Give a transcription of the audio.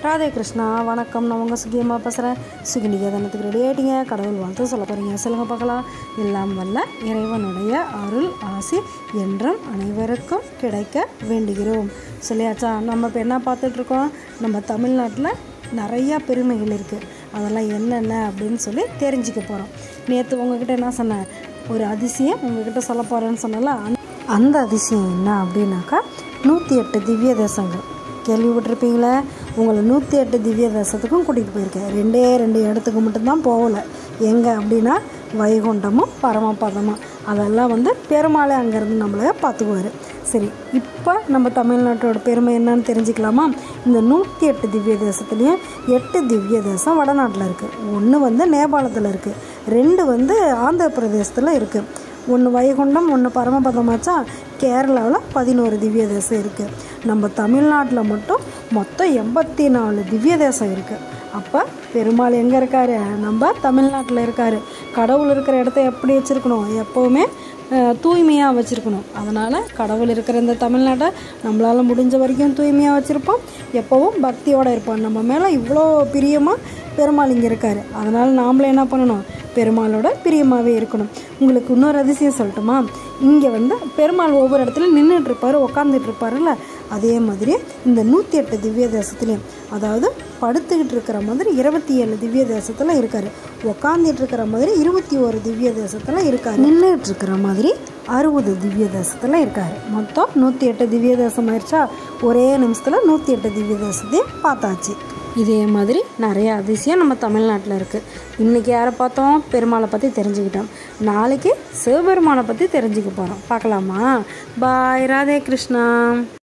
ராதே கிருஷ்ணா வணக்கம் நான் உங்கள் சுகியமாக பேசுகிறேன் சுகிநிகேதனத்துக்கு ரெடி ஆகிட்டீங்க கடவுள் வாழ்த்து சொல்ல போகிறீங்க சொல்லுங்கள் பார்க்கலாம் எல்லாம் வல்ல இறைவனுடைய அருள் ஆசி என்றும் அனைவருக்கும் கிடைக்க வேண்டுகிறோம் சொல்லியாச்சா நம்ம இப்போ என்ன பார்த்துட்ருக்கோம் நம்ம தமிழ்நாட்டில் நிறையா பெருமைகள் இருக்குது அதெல்லாம் என்னென்ன அப்படின்னு சொல்லி தெரிஞ்சுக்க போகிறோம் நேற்று உங்ககிட்ட என்ன சொன்னேன் ஒரு அதிசயம் உங்ககிட்ட சொல்ல போகிறேன்னு சொன்னல அந்த அதிசயம் என்ன அப்படின்னாக்கா நூற்றி எட்டு திவ்ய தேசங்கள் கேள்விப்பட்டிருப்பீங்களே உங்களை நூற்றி எட்டு திவ்ய தேசத்துக்கும் கூட்டிகிட்டு போயிருக்கேன் ரெண்டே ரெண்டு இடத்துக்கு மட்டும்தான் போகலை எங்கே அப்படின்னா வைகுண்டமும் பரமபதமும் அதெல்லாம் வந்து பெருமாளே அங்கேருந்து நம்மளை பார்த்துக்குவார் சரி இப்போ நம்ம தமிழ்நாட்டோட பெருமை என்னன்னு தெரிஞ்சுக்கலாமா இந்த நூற்றி எட்டு திவ்ய தேசத்துலேயும் எட்டு திவ்ய தேசம் வடநாட்டில் இருக்குது ஒன்று வந்து நேபாளத்தில் இருக்குது ரெண்டு வந்து ஆந்திர பிரதேசத்தில் இருக்குது ஒன்று வைகுண்டம் ஒன்று பரமபதமாச்சா கேரளாவில் பதினோரு திவ்ய தேசம் இருக்குது நம்ம தமிழ்நாட்டில் மட்டும் மொத்தம் எண்பத்தி நாலு திவ்ய தேசம் இருக்குது அப்போ பெருமாள் எங்கே இருக்கார் நம்ம தமிழ்நாட்டில் இருக்கார் கடவுள் இருக்கிற இடத்த எப்படி வச்சுருக்கணும் எப்போவுமே தூய்மையாக வச்சுருக்கணும் அதனால் கடவுள் இருக்கிற இந்த தமிழ்நாட்டை நம்மளால் முடிஞ்ச வரைக்கும் தூய்மையாக வச்சுருப்போம் எப்போவும் பக்தியோடு இருப்போம் நம்ம மேலே இவ்வளோ பிரியமாக பெருமாள் இங்கே இருக்கார் அதனால் நாமளே என்ன பண்ணணும் பெருமாளோட பிரியமாகவே இருக்கணும் உங்களுக்கு இன்னொரு அதிசயம் சொல்லட்டுமா இங்கே வந்து பெருமாள் ஒவ்வொரு இடத்துல நின்றுட்டு இருப்பார் உக்காந்துட்டு இருப்பாருல்ல அதே மாதிரி இந்த நூற்றி எட்டு திவ்ய தேசத்துலேயும் அதாவது படுத்துக்கிட்டு இருக்கிற மாதிரி இருபத்தி ஏழு திவ்ய தேசத்தில் இருக்கார் உக்காந்துட்டு இருக்கிற மாதிரி இருபத்தி ஒரு திவ்ய தேசத்தில் இருக்கார் நின்றுட்டு இருக்கிற மாதிரி அறுபது திவ்ய தேசத்தில் இருக்கார் மொத்தம் நூற்றி எட்டு திவ்ய தேசம் ஆயிடுச்சா ஒரே நிமிஷத்தில் நூற்றி எட்டு திவ்ய தேசத்தையும் பார்த்தாச்சு இதே மாதிரி நிறைய அதிசயம் நம்ம தமிழ்நாட்டில் இருக்குது இன்றைக்கி யாரை பார்த்தோம் பெருமாளை பற்றி தெரிஞ்சுக்கிட்டோம் நாளைக்கு சிவபெருமானை பற்றி தெரிஞ்சுக்க போகிறோம் பார்க்கலாமா பாய் ராதே கிருஷ்ணா